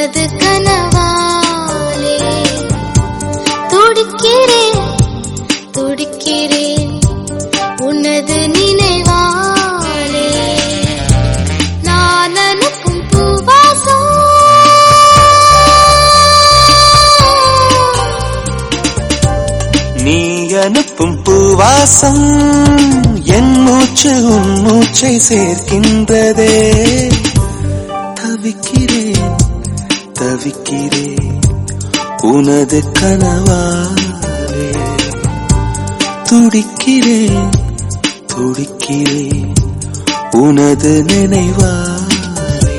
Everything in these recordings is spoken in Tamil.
உனது கனவாலே துடிக்கிறேன் துடிக்கிறேன் உனது நினைவாலே நான் அனுப்பும் பூவாசம் நீ அனுப்பும் பூவாசம் என் மூச்சு உன் மூச்சை சேர்க்கின்றதே தவிக்கிறேன் தவிக்கிறேன் உனது கனவாலே துடிக்கிறேன் துடிக்கிறேன் உனது நினைவாலே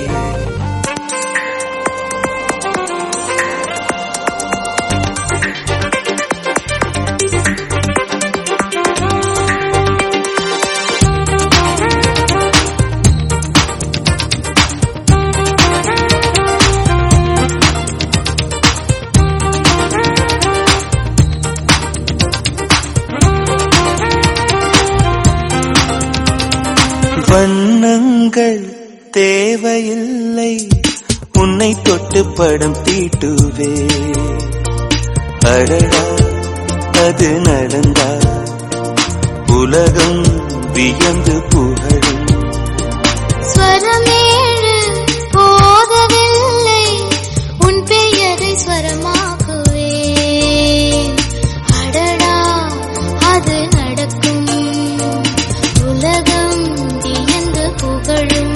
வண்ணங்கள் தேவையில்லை உன்னை தொட்டு படம் தீட்டுவே அடடா அது நடந்தா உலகம் வியந்து புகழும் ஸ்வரமேழு போதவில்லை உன் பெயரை ஸ்வரமாக்குவேன் அடடா அது நடக்கும் உலகம் வியந்து புகழும்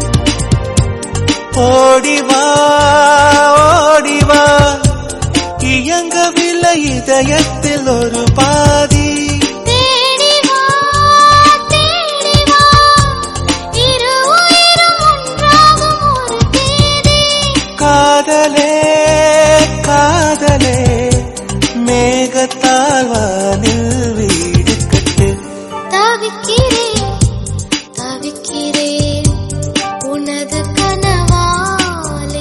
ஓடிவா ஓடிவா இயங்கவில்லை இதயத்தில் ஒரு பாதி தேடி வா தேடி வா இரு உயிரும் ஒன்றாகும் ஒரு தேதி காதலே காதலே மேகத்தால் வானில் வீடு கட்டு தவிக்கிறேன் தவிக்கிறேன் உனது கனவாலே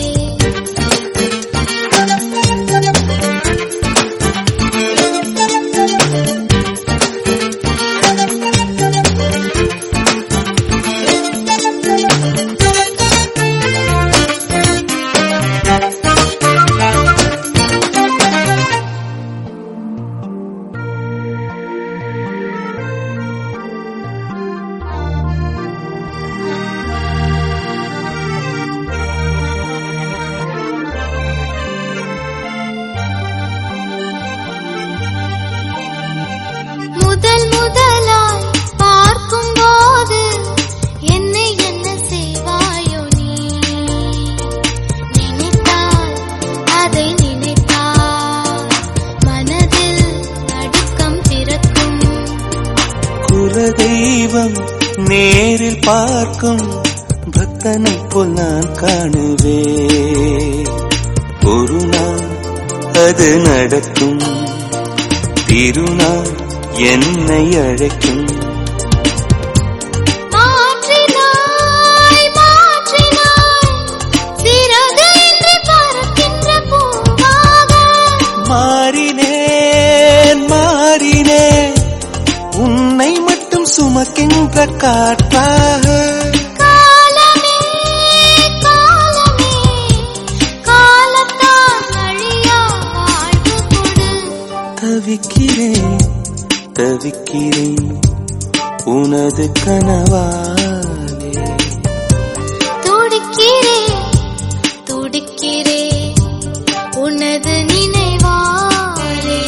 முதல் முதலாய் பார்க்கும் போது என்னை என்ன செய்வாயோ நீ நினைத்தால் அதை நினைத்தால் மனதில் நடுக்கம் பிறக்கும் குலதெய்வம் நேரில் பார்க்கும் பக்தனை போல் நான் காணுவே ஒரு நாள் அது நடக்கும் திருநாள் என்னை அழைக்கும் மாற்றினாய் மாற்றினாய் சிறகு இன்றி பறக்கின்ற பூவாக மாறினேன் மாறினேன் உன்னை மட்டும் சுமக்கின்ற காற்றாக காலமே காலமே காலத்தான் அழியா வாழ்வு கொடு தவிக்கிறேன் தவிக்கிறேன் உனது கனவாலே துடிக்கிறேன் துடிக்கிறேன் உனது நினைவாலே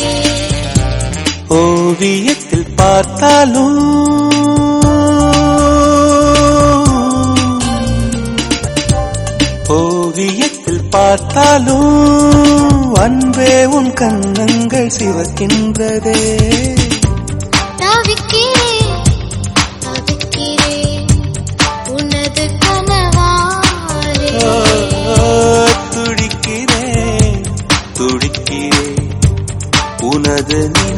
ஓவியத்தில் பார்த்தாலும் ஓவியத்தில் பார்த்தாலும் அன்பே உன் கண்ணங்கள் சிவக்கின்றதே தவிக்கிறேன் தவிக்கிறேன் உனது கனவாலே ஓ, துடிக்கிறேன் துடிக்கிறேன் உனது